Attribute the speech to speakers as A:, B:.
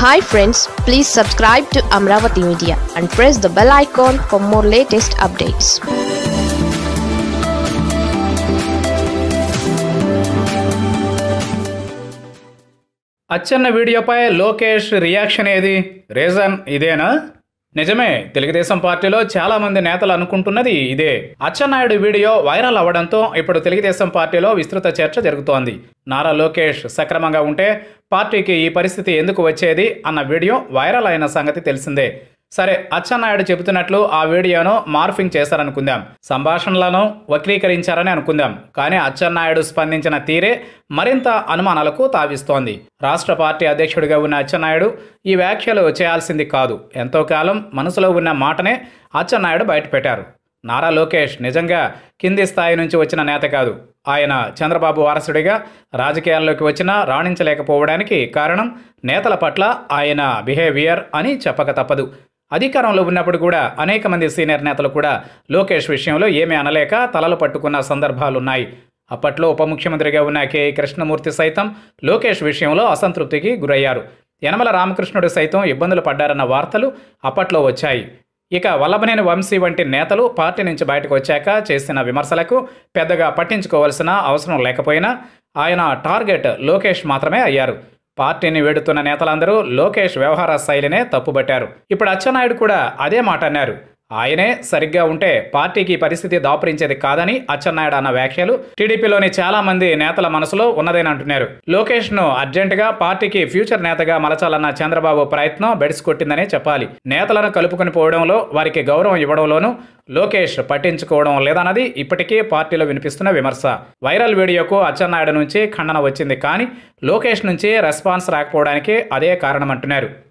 A: hi friends please subscribe to Amaravati media and press the bell icon for more latest updates
B: Atchanna వీడియోపై Lokesh reaction ఏది reason ఇదేనా నిజమే తెలుగుదేశం పార్టీలో చాలా మంది నేతలు అనుకుంటున్నది ఇదే అచ్చెన్నాయుడు వీడియో వైరల్ అవ్వడంతో ఇప్పుడు తెలుగుదేశం పార్టీలో విస్తృత చర్చ జరుగుతోంది నారా లోకేష్ సక్రమంగా ఉంటే పార్టీకి ఈ పరిస్థితి ఎందుకు వచ్చేది అన్న వీడియో వైరల్ అయిన సంగతి తెలిసిందే సరే అచ్చెన్నాయుడు చెబుతున్నట్లు ఆ వీడియోను మార్ఫింగ్ చేశారనుకుందాం సంభాషణలను వక్రీకరించారని అనుకుందాం కానీ అచ్చెన్నాయుడు స్పందించిన తీరే మరింత అనుమానాలకు తావిస్తోంది రాష్ట్ర పార్టీ అధ్యక్షుడిగా ఉన్న అచ్చెన్నాయుడు ఈ వ్యాఖ్యలు చేయాల్సింది కాదు ఎంతో కాలం మనసులో ఉన్న మాటనే అచ్చెన్నాయుడు బయటపెట్టారు నారా లోకేష్ నిజంగా కింది స్థాయి నుంచి వచ్చిన నేత కాదు ఆయన చంద్రబాబు వారసుడిగా రాజకీయాల్లోకి వచ్చినా రాణించలేకపోవడానికి కారణం నేతల పట్ల ఆయన బిహేవియర్ అని చెప్పక తప్పదు అధికారంలో ఉన్నప్పుడు కూడా అనేక మంది సీనియర్ నేతలు కూడా లోకేష్ విషయంలో ఏమీ అనలేక తలలు పట్టుకున్న సందర్భాలున్నాయి అప్పట్లో ఉప ముఖ్యమంత్రిగా ఉన్న కె కృష్ణమూర్తి సైతం లోకేష్ విషయంలో అసంతృప్తికి గురయ్యారు యనమల రామకృష్ణుడు సైతం ఇబ్బందులు పడ్డారన్న వార్తలు అప్పట్లో వచ్చాయి ఇక వల్లభనేని వంశీ వంటి నేతలు పార్టీ నుంచి బయటకు వచ్చాక చేసిన విమర్శలకు పెద్దగా పట్టించుకోవాల్సిన అవసరం లేకపోయినా ఆయన టార్గెట్ లోకేష్ మాత్రమే అయ్యారు పార్టీని వేడుతున్న నేతలందరూ లోకేష్ వ్యవహార శైలినే తప్పుబట్టారు ఇప్పుడు అచ్చెన్నాయుడు కూడా అదే మాట అన్నారు ఆయనే సరిగ్గా ఉంటే పార్టీకి ఈ పరిస్థితి దాపురించేది కాదని అచ్చెన్నాయుడు అన్న వ్యాఖ్యలు టీడీపీలోని చాలా మంది నేతల మనసులో ఉన్నదని అంటున్నారు లోకేష్ ను అర్జెంటుగా పార్టీకి ఫ్యూచర్ నేతగా మలచాలన్న చంద్రబాబు ప్రయత్నం బెడిసి కొట్టిందనే చెప్పాలి నేతలను కలుపుకొని పోవడంలో వారికి గౌరవం ఇవ్వడంలోనూ లోకేష్ పట్టించుకోవడం లేదన్నది ఇప్పటికీ పార్టీలో వినిపిస్తున్న విమర్శ వైరల్ వీడియోకు అచ్చెన్నాయుడు నుంచి ఖండన వచ్చింది కానీ లోకేష్ నుంచి రెస్పాన్స్ రాకపోవడానికి అదే కారణమంటున్నారు